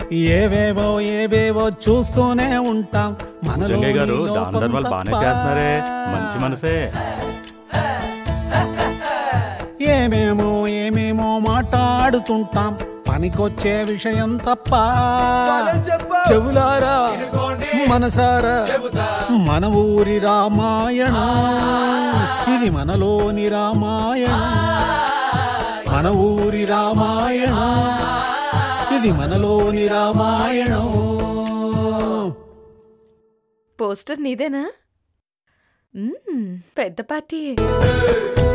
ఏవేవో ఏవేవో చూస్తూనే ఉంటాం జంగయ్య గారు మనలో దాన ధర్మాలు బాగానే చేస్తున్నారే మంచి మనసే ఏమేమో ఏమేమో మాట్లాడుతుంటాం పనికొచ్చే విషయం తప్ప చెవులారా మనసారా మన ఊరి రామాయణం ఇది మనలోని రామాయణం మన ఊరి రామాయణం ఇది మనలోని రామాయణం పోస్టర్ నీదేనా మ్మ్, పెద్ద పార్టీయే